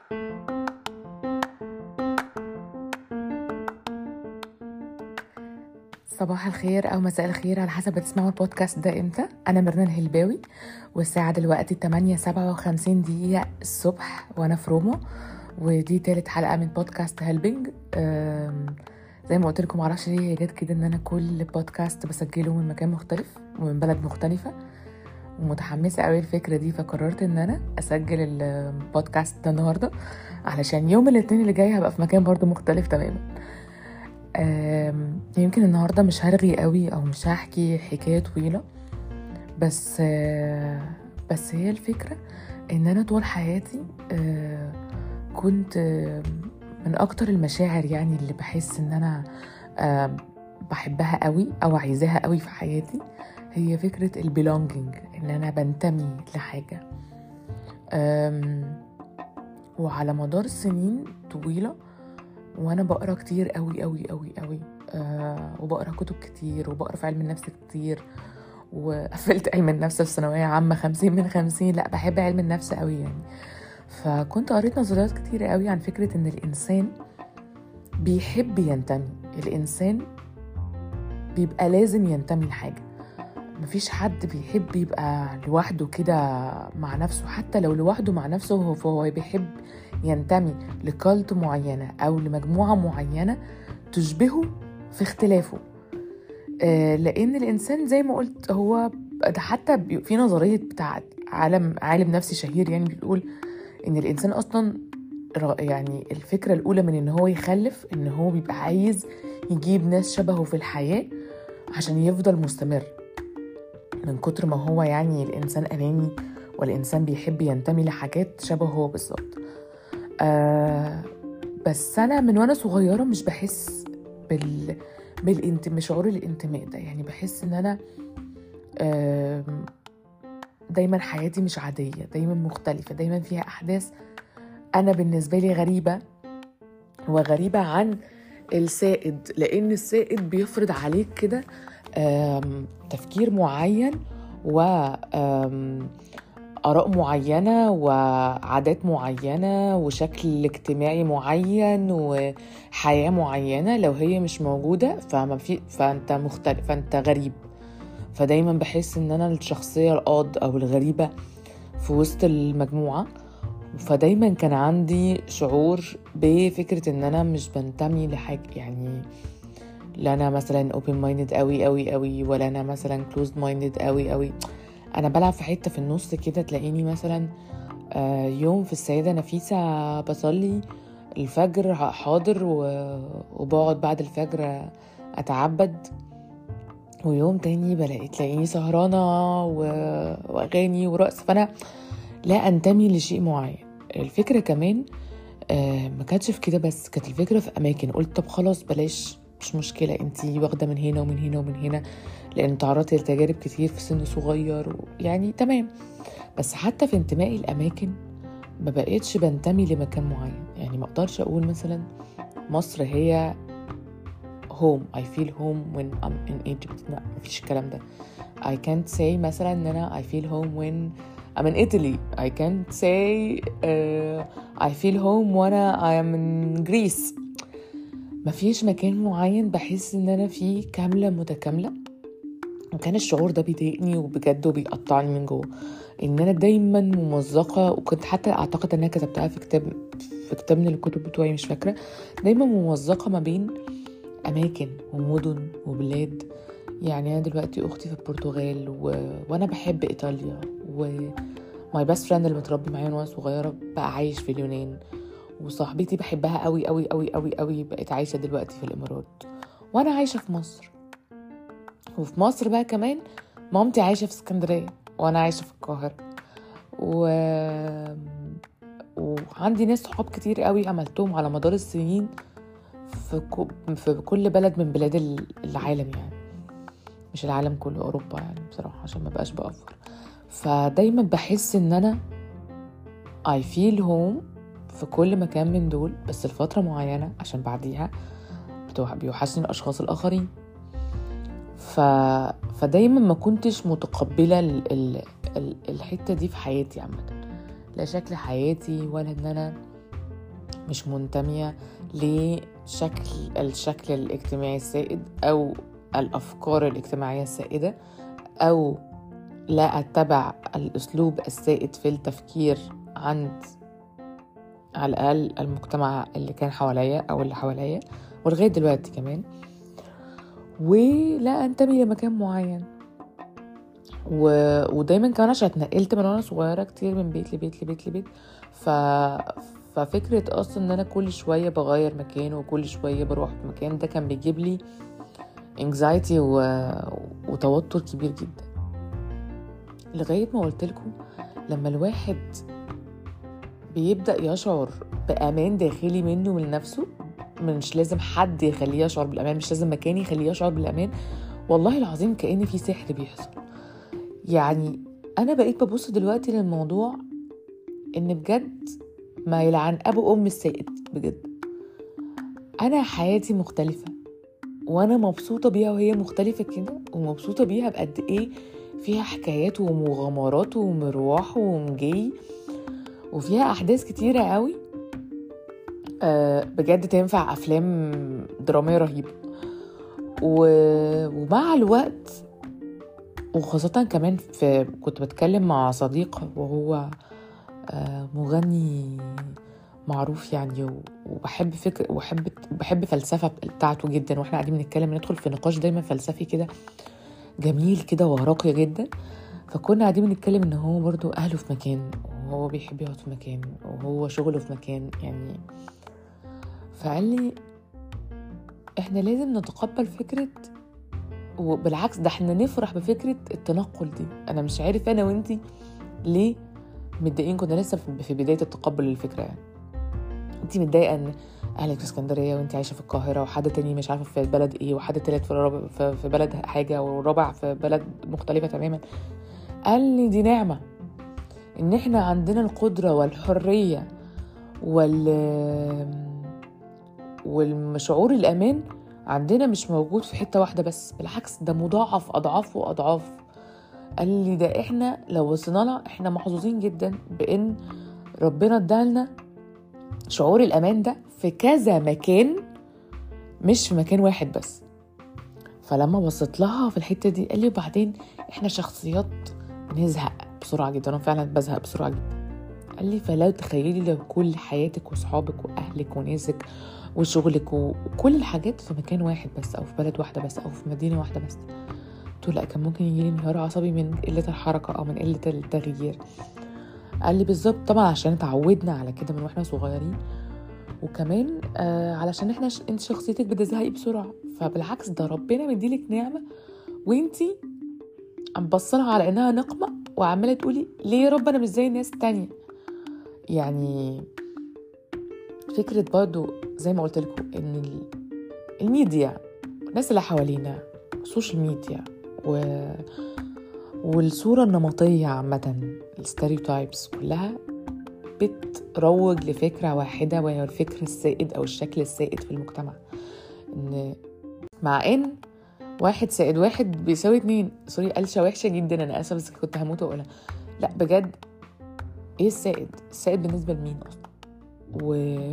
صباح الخير أو مساء الخير على حسب بتسمعوا البودكاست ده امتى أنا مرنا الهلباوي والساعة دلوقتي 8 57 دقيقة الصبح وأنا في روما ودي تالت حلقة من بودكاست هيلبنج زي ما قلت لكم معرفش ليه هي جت كده ان انا كل بودكاست بسجله من مكان مختلف ومن بلد مختلفة ومتحمسة قوي الفكرة دي فقررت ان انا اسجل البودكاست ده النهاردة علشان يوم الاثنين اللي جاي هبقى في مكان برضو مختلف تماما يمكن النهاردة مش هرغي قوي او مش هحكي حكاية طويلة بس بس هي الفكرة ان انا طول حياتي كنت من اكتر المشاعر يعني اللي بحس ان انا بحبها قوي او عايزاها قوي في حياتي هي فكرة البيلونجينج ان انا بنتمي لحاجة وعلى مدار سنين طويلة وانا بقرا كتير قوي قوي قوي قوي أه وبقرا كتب كتير وبقرا في علم النفس كتير وقفلت علم النفس في ثانوية عامة خمسين من خمسين لا بحب علم النفس قوي يعني فكنت قريت نظريات كتير قوي عن فكرة ان الانسان بيحب ينتمي الانسان بيبقى لازم ينتمي لحاجة مفيش حد بيحب يبقى لوحده كده مع نفسه حتى لو لوحده مع نفسه فهو بيحب ينتمي لكالت معينة أو لمجموعة معينة تشبهه في اختلافه آه لأن الإنسان زي ما قلت هو ده حتى في نظرية بتاعت عالم عالم نفسي شهير يعني بيقول إن الإنسان أصلا يعني الفكرة الأولى من إن هو يخلف إن هو بيبقى عايز يجيب ناس شبهه في الحياة عشان يفضل مستمر من كتر ما هو يعني الإنسان أناني والإنسان بيحب ينتمي لحاجات شبهه هو بالظبط آه بس أنا من وأنا صغيرة مش بحس بال بالانت... بشعور الانتماء ده يعني بحس إن أنا آه دايما حياتي مش عادية دايما مختلفة دايما فيها أحداث أنا بالنسبة لي غريبة وغريبة عن السائد لأن السائد بيفرض عليك كده تفكير معين و آراء معينة وعادات معينة وشكل اجتماعي معين وحياة معينة لو هي مش موجودة فما في فأنت مختلف فأنت غريب فدايما بحس إن أنا الشخصية الأوض أو الغريبة في وسط المجموعة فدايما كان عندي شعور بفكرة إن أنا مش بنتمي لحاجة يعني لا انا مثلا open minded قوي قوي قوي ولا انا مثلا closed minded قوي قوي انا بلعب في حته في النص كده تلاقيني مثلا يوم في السيده نفيسه بصلي الفجر حاضر وبقعد بعد الفجر اتعبد ويوم تاني بلاقي تلاقيني سهرانه واغاني ورقص فانا لا انتمي لشيء معين الفكره كمان ما كانتش في كده بس كانت الفكره في اماكن قلت طب خلاص بلاش مش مشكلة انتي واخدة من هنا ومن هنا ومن هنا لأن تعرضتي لتجارب كتير في سن صغير يعني تمام بس حتى في انتمائي الأماكن ما بقيتش بنتمي لمكان معين يعني ما اقدرش أقول مثلا مصر هي home I feel home when I'm in Egypt لا مفيش الكلام ده I can't say مثلا ان انا I feel home when I'm in Italy I can't say uh, I feel home وانا I am in Greece مفيش مكان معين بحس ان انا فيه كاملة متكاملة وكان الشعور ده بيضايقني وبجد وبيقطعني من جوه ان انا دايما ممزقة وكنت حتى اعتقد ان انا كتبتها في كتاب في كتاب من الكتب بتوعي مش فاكرة دايما ممزقة ما بين اماكن ومدن وبلاد يعني انا دلوقتي اختي في البرتغال و... وانا بحب ايطاليا و ماي بيست فريند اللي متربي معايا وانا صغيرة بقى عايش في اليونان وصاحبتي بحبها قوي قوي قوي قوي قوي بقت عايشه دلوقتي في الامارات وانا عايشه في مصر وفي مصر بقى كمان مامتي عايشه في اسكندريه وانا عايشه في القاهره و... وعندي ناس صحاب كتير قوي عملتهم على مدار السنين في, كو... في كل بلد من بلاد العالم يعني مش العالم كله اوروبا يعني بصراحه عشان ما بقاش بأفر فدايما بحس ان انا I feel home في كل مكان من دول بس لفترة معينة عشان بعديها بيوحشني الأشخاص الآخرين ف... فدايما ما كنتش متقبلة ال... ال... ال... الحتة دي في حياتي عامة لا شكل حياتي ولا ان انا مش منتمية لشكل الشكل الاجتماعي السائد أو الأفكار الاجتماعية السائدة أو لا أتبع الأسلوب السائد في التفكير عند على الأقل المجتمع اللي كان حواليا أو اللي حواليا ولغاية دلوقتي كمان ولا أنتمي لمكان معين و... ودايما كمان عشان اتنقلت من وانا صغيره كتير من بيت لبيت لبيت لبيت ف... ففكره اصلا ان انا كل شويه بغير مكان وكل شويه بروح في مكان ده كان بيجيب لي anxiety و... وتوتر كبير جدا لغايه ما قلت لكم لما الواحد بيبدا يشعر بامان داخلي منه من نفسه مش لازم حد يخليه يشعر بالامان مش لازم مكان يخليه يشعر بالامان والله العظيم كأن في سحر بيحصل يعني انا بقيت ببص دلوقتي للموضوع ان بجد ما يلعن ابو ام السائد بجد انا حياتي مختلفه وانا مبسوطه بيها وهي مختلفه كده ومبسوطه بيها بقد ايه فيها حكايات ومغامرات ومروح ومجي وفيها احداث كتيره قوي أه بجد تنفع افلام دراميه رهيبه و... ومع الوقت وخاصة كمان في كنت بتكلم مع صديق وهو مغني معروف يعني وبحب فكر وبحب بحب فلسفة بتاعته جدا واحنا قاعدين بنتكلم ندخل في نقاش دايما فلسفي كده جميل كده وراقي جدا فكنا قاعدين بنتكلم ان هو برضو اهله في مكان وهو بيحب يقعد في مكان وهو شغله في مكان يعني فقال لي احنا لازم نتقبل فكره وبالعكس ده احنا نفرح بفكره التنقل دي انا مش عارف انا وانتي ليه متضايقين كنا لسه في بدايه التقبل للفكره يعني انت متضايقه ان اهلك في اسكندريه وانت عايشه في القاهره وحد تاني مش عارفه في بلد ايه وحد تالت في, رابع في بلد حاجه والرابع في بلد مختلفه تماما قال لي دي نعمه ان احنا عندنا القدره والحريه وال والشعور الامان عندنا مش موجود في حته واحده بس بالعكس ده مضاعف اضعاف واضعاف قال لي ده احنا لو وصلنا لها احنا محظوظين جدا بان ربنا ادالنا شعور الامان ده في كذا مكان مش في مكان واحد بس فلما بصيت لها في الحته دي قال لي وبعدين احنا شخصيات بنزهق بسرعه جدا انا فعلا بزهق بسرعه جدا قال لي فلو تخيلي لو كل حياتك وصحابك واهلك وناسك وشغلك وكل الحاجات في مكان واحد بس او في بلد واحده بس او في مدينه واحده بس قلت لا كان ممكن يجيلي انهيار عصبي من قله الحركه او من قله التغيير قال لي بالظبط طبعا عشان اتعودنا على كده من واحنا صغيرين وكمان آه علشان احنا ش... انت شخصيتك بتزهقي بسرعه فبالعكس ده ربنا مديلك نعمه وانتي عم بصلها على انها نقمه وعماله تقولي ليه يا رب انا مش زي الناس التانية يعني فكره برضو زي ما قلت لكم ان الميديا الناس اللي حوالينا السوشيال ميديا و... والصورة النمطية عامة الستيريوتايبس كلها بتروج لفكرة واحدة وهي الفكر السائد أو الشكل السائد في المجتمع إن مع إن واحد سائد واحد بيساوي اتنين سوري قلشة وحشة جدا أنا آسفة بس كنت هموت وأقولها لا بجد إيه السائد؟ السائد بالنسبة لمين أصلا؟ و...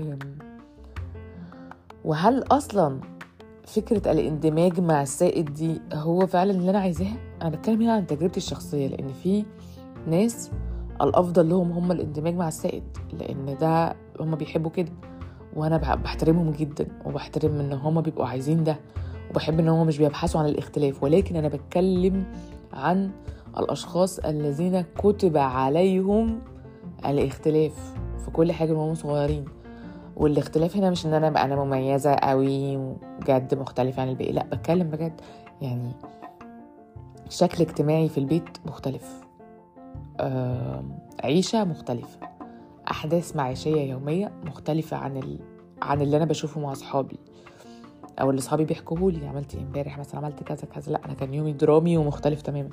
وهل أصلا فكرة الاندماج مع السائد دي هو فعلا اللي أنا عايزاها أنا بتكلم هنا عن تجربتي الشخصية لأن في ناس الأفضل لهم هم الاندماج مع السائد لأن ده هم بيحبوا كده وأنا بحترمهم جدا وبحترم إن هم بيبقوا عايزين ده وبحب إن هم مش بيبحثوا عن الاختلاف ولكن أنا بتكلم عن الأشخاص الذين كتب عليهم الاختلاف في كل حاجة وهم صغيرين والاختلاف هنا مش ان انا انا مميزه قوي وجد مختلفه عن الباقي لا بتكلم بجد يعني شكل اجتماعي في البيت مختلف عيشه مختلفه احداث معيشيه يوميه مختلفه عن ال... عن اللي انا بشوفه مع اصحابي او اللي اصحابي بيحكوا لي عملت ايه امبارح مثلا عملت كذا كذا لا انا كان يومي درامي ومختلف تماما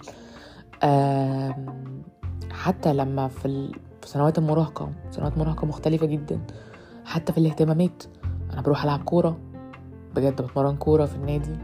حتى لما في ال... في سنوات المراهقه سنوات مراهقه مختلفه جدا حتى في الاهتمامات انا بروح العب كوره بجد بتمرن كوره في النادي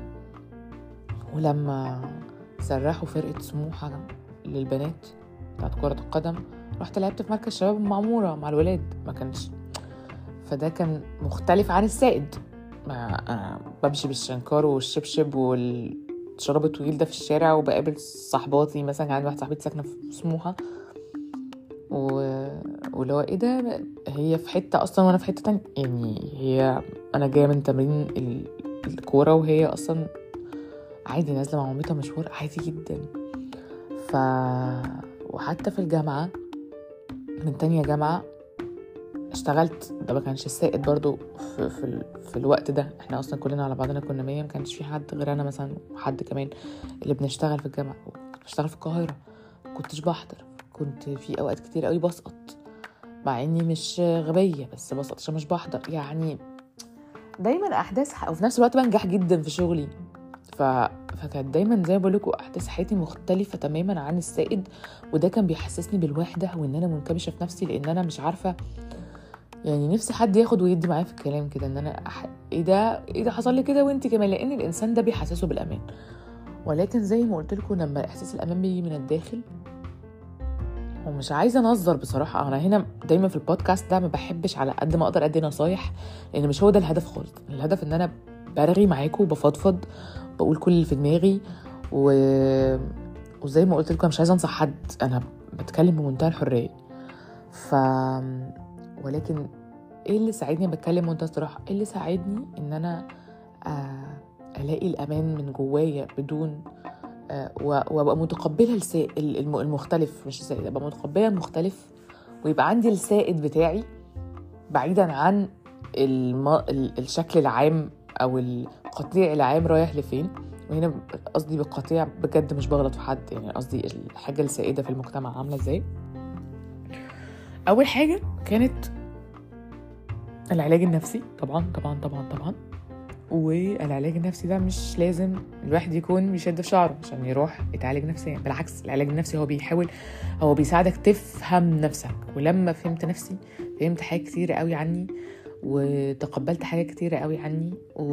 ولما سرحوا فرقه سموحه للبنات بتاعت كرة القدم رحت لعبت في مركز شباب المعمورة مع الولاد ما كانش فده كان مختلف عن السائد ما أنا بمشي بالشنكار والشبشب والشراب الطويل ده في الشارع وبقابل صاحباتي مثلا كان عندي واحده صاحبتي ساكنه في سموحه و... واللي هو ايه ده هي في حته اصلا وانا في حته تانية يعني هي انا جايه من تمرين ال... الكوره وهي اصلا عادي نازله مع مامتها مشوار عادي جدا ف وحتى في الجامعه من تانية جامعه اشتغلت ده ما كانش السائد برضو في, في, ال... في الوقت ده احنا اصلا كلنا على بعضنا كنا مية ما كانش في حد غير انا مثلا وحد كمان اللي بنشتغل في الجامعه بشتغل في القاهره كنتش بحضر كنت في اوقات كتير قوي بسقط مع اني مش غبيه بس بسقط عشان مش بحضر يعني دايما احداث ح... وفي نفس الوقت بنجح جدا في شغلي ف... فكانت دايما زي ما بقول لكم احداث حياتي مختلفه تماما عن السائد وده كان بيحسسني بالوحده وان انا منكمشه في نفسي لان انا مش عارفه يعني نفسي حد ياخد ويدي معايا في الكلام كده ان انا أح... ايه ده ايه ده حصل لي كده وانت كمان لان الانسان ده بيحسسه بالامان ولكن زي ما قلت لكم لما احساس الامان بيجي من الداخل ومش عايزه انظر بصراحه انا هنا دايما في البودكاست ده ما بحبش على قد ما اقدر ادي نصايح لان مش هو ده الهدف خالص الهدف ان انا برغي معاكم وبفضفض بقول كل اللي في دماغي و... وزي ما قلت لكم مش عايزه انصح حد انا بتكلم بمنتهى الحريه ف ولكن ايه اللي ساعدني بتكلم بمنتهى الصراحه ايه اللي ساعدني ان انا الاقي الامان من جوايا بدون وابقى متقبله السائل المختلف مش السائد ابقى متقبله المختلف ويبقى عندي السائد بتاعي بعيدا عن الم... الشكل العام او القطيع العام رايح لفين وهنا قصدي بالقطيع بجد مش بغلط في حد يعني قصدي الحاجه السائده في المجتمع عامله ازاي اول حاجه كانت العلاج النفسي طبعا طبعا طبعا طبعا والعلاج النفسي ده مش لازم الواحد يكون بيشد في شعره عشان يروح يتعالج نفسيا بالعكس العلاج النفسي هو بيحاول هو بيساعدك تفهم نفسك ولما فهمت نفسي فهمت حاجات كتيرة قوي عني وتقبلت حاجات كتيرة قوي عني و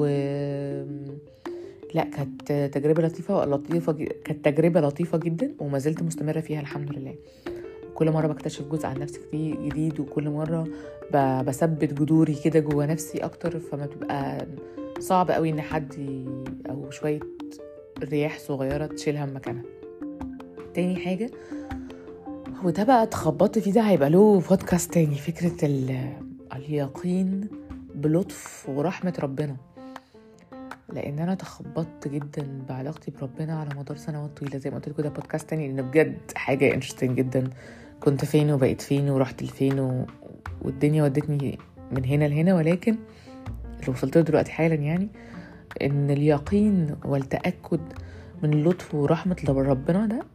لا كانت تجربة لطيفة لطيفة كانت تجربة لطيفة جدا وما زلت مستمرة فيها الحمد لله كل مرة بكتشف جزء عن نفسي جديد وكل مرة بثبت جذوري كده جوا نفسي أكتر فما بتبقى صعب قوي ان حد او شويه رياح صغيره تشيلها من مكانها تاني حاجه وده بقى اتخبطت فيه ده هيبقى له بودكاست تاني فكره اليقين بلطف ورحمه ربنا لان انا تخبطت جدا بعلاقتي بربنا على مدار سنوات طويله زي ما قلت لكم ده بودكاست تاني لان بجد حاجه انترستنج جدا كنت فين وبقيت فين ورحت لفين و... والدنيا ودتني من هنا لهنا ولكن اللي وصلت له دلوقتي حالا يعني ان اليقين والتاكد من لطف ورحمه ربنا ده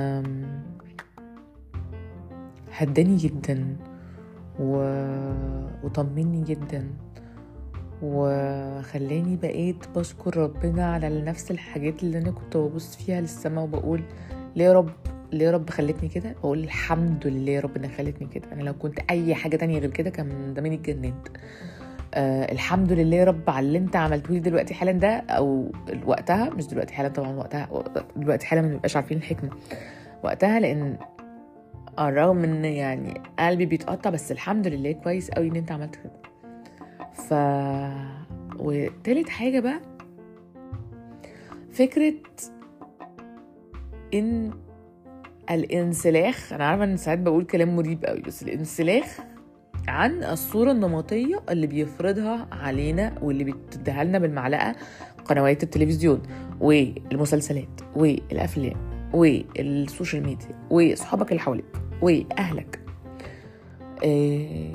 هداني جدا و... وطمني جدا وخلاني بقيت بشكر ربنا على نفس الحاجات اللي انا كنت ببص فيها للسما وبقول ليه يا رب ليه يا رب خلتني كده بقول الحمد لله يا رب انك خلتني كده انا لو كنت اي حاجه تانية غير كده كان زماني اتجننت آه الحمد لله يا رب على اللي انت عملته لي دلوقتي حالا ده او وقتها مش دلوقتي حالا طبعا وقتها دلوقتي حالا ما بنبقاش عارفين الحكمه وقتها لان الرغم ان يعني قلبي بيتقطع بس الحمد لله كويس قوي ان انت عملت كده ف وتالت حاجه بقى فكره ان الانسلاخ انا عارفه ان ساعات بقول كلام مريب قوي بس الانسلاخ عن الصورة النمطية اللي بيفرضها علينا واللي بتديها لنا بالمعلقة قنوات التلفزيون والمسلسلات والأفلام والسوشيال ميديا وصحابك اللي حواليك وأهلك إيه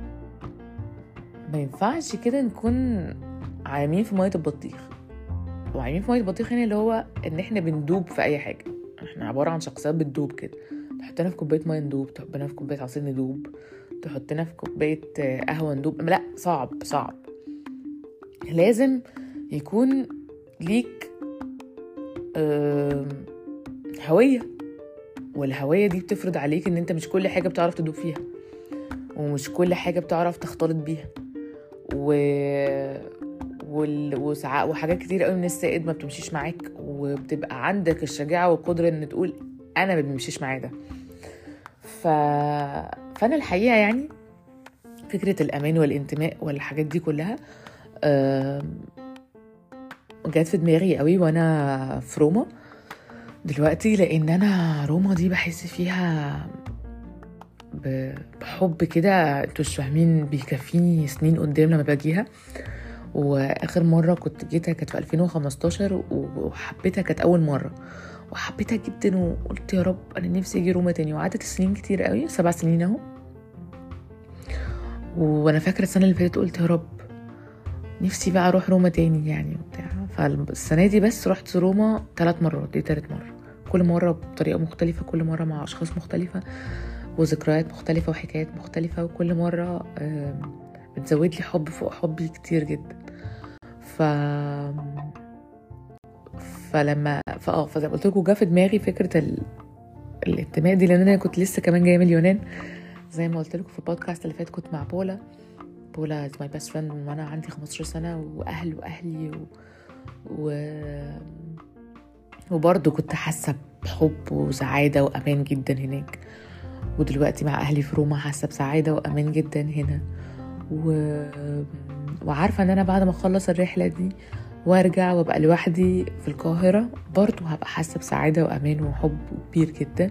ما ينفعش كده نكون عايمين في مية البطيخ وعايمين في مية البطيخ هنا اللي هو ان احنا بندوب في اي حاجة احنا عبارة عن شخصيات بتدوب كده تحطنا في كوباية مية ندوب تحطنا في كوباية عصير ندوب تحطنا في كوباية قهوة ندوب لا صعب صعب لازم يكون ليك هوية والهوية دي بتفرض عليك ان انت مش كل حاجة بتعرف تدوب فيها ومش كل حاجة بتعرف تختلط بيها و... وال... وسع... وحاجات كتير قوي من السائد ما بتمشيش معاك وبتبقى عندك الشجاعة والقدرة ان تقول انا ما بمشيش معاه ده ف... فانا الحقيقة يعني في فكرة الأمان والانتماء والحاجات دي كلها آم، جت في دماغي قوي وأنا في روما دلوقتي لأن أنا روما دي بحس فيها ب- بحب كده انتوا مش فاهمين بيكفيني سنين قدام لما باجيها واخر مره كنت جيتها كانت في 2015 وحبيتها كانت اول مره وحبيتها جدا وقلت يا رب انا نفسي اجي روما تاني وقعدت سنين كتير قوي سبع سنين اهو وانا فاكره السنه اللي فاتت قلت يا رب نفسي بقى اروح روما تاني يعني وبتاع فالسنه دي بس رحت روما ثلاث مرات دي تالت مره كل مره بطريقه مختلفه كل مره مع اشخاص مختلفه وذكريات مختلفة وحكايات مختلفة وكل مرة آم، بتزود لي حب فوق حبي كتير جدا ف فلما فاه فزي ما قلت لكم جه في دماغي فكرة ال... الانتماء دي لان انا كنت لسه كمان جايه من اليونان زي ما قلت لكم في البودكاست اللي فات كنت مع بولا بولا از ماي بيست فريند من وانا عندي 15 سنه واهل واهلي و... و... وبرضه كنت حاسه بحب وسعاده وامان جدا هناك ودلوقتي مع اهلي في روما حاسه بسعاده وامان جدا هنا و... وعارفه ان انا بعد ما اخلص الرحله دي وارجع وابقى لوحدي في القاهره برضو هبقى حاسه بسعاده وامان وحب كبير جدا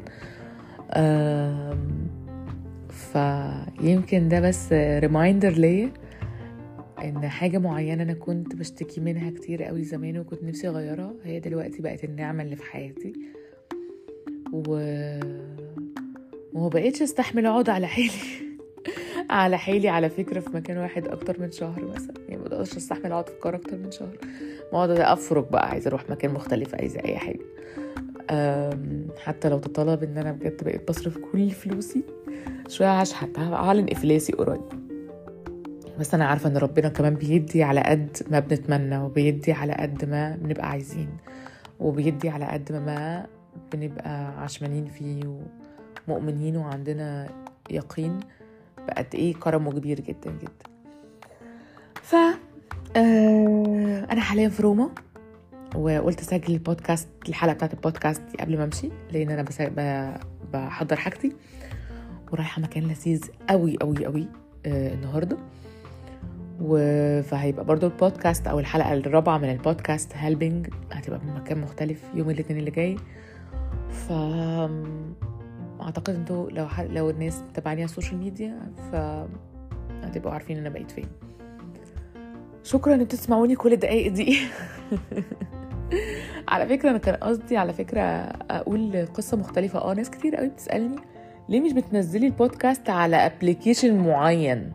أم... فيمكن ده بس ريمايندر ليا ان حاجه معينه انا كنت بشتكي منها كتير قوي زمان وكنت نفسي اغيرها هي دلوقتي بقت النعمه اللي في حياتي و وما بقيتش استحمل اقعد على حالي على حالي على فكره في مكان واحد اكتر من شهر مثلا يعني ما بقدرش استحمل اقعد في القاهره اكتر من شهر بقعد افرك بقى عايزه اروح مكان مختلف عايزه اي حاجه أم، حتى لو تطلب ان انا بجد بقيت بصرف كل فلوسي شويه هشحت هعلن افلاسي قريب بس انا عارفه ان ربنا كمان بيدي على قد ما بنتمنى وبيدي على قد ما بنبقى عايزين وبيدي على قد ما بنبقى عشمانين فيه ومؤمنين وعندنا يقين بقد ايه كرمه كبير جدا جدا ف آه انا حاليا في روما وقلت اسجل البودكاست الحلقه بتاعت البودكاست دي قبل ما امشي لان انا بس ب- بحضر حاجتي ورايحه مكان لذيذ قوي قوي قوي آه النهارده و- فهيبقى برضو البودكاست او الحلقه الرابعه من البودكاست هيلبنج هتبقى من مكان مختلف يوم الاثنين اللي جاي ف اعتقد انتوا لو ح... لو الناس متابعاني على السوشيال ميديا ف هتبقوا عارفين انا بقيت فين شكرا ان بتسمعوني كل الدقايق دي على فكره انا كان قصدي على فكره اقول قصه مختلفه اه ناس كتير قوي بتسالني ليه مش بتنزلي البودكاست على ابلكيشن معين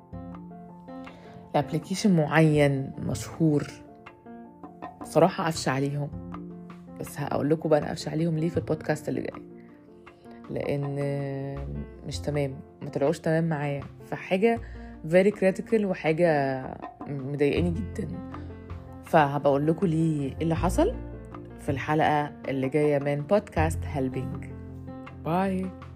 لابلكيشن معين مشهور بصراحه قفش عليهم بس هقول لكم بقى انا قفش عليهم ليه في البودكاست اللي جاي لان مش تمام ما طلعوش تمام معايا فحاجه very critical وحاجه مضايقاني جدا فهبقول لكم ليه إيه اللي حصل في الحلقه اللي جايه من بودكاست هيلبينج باي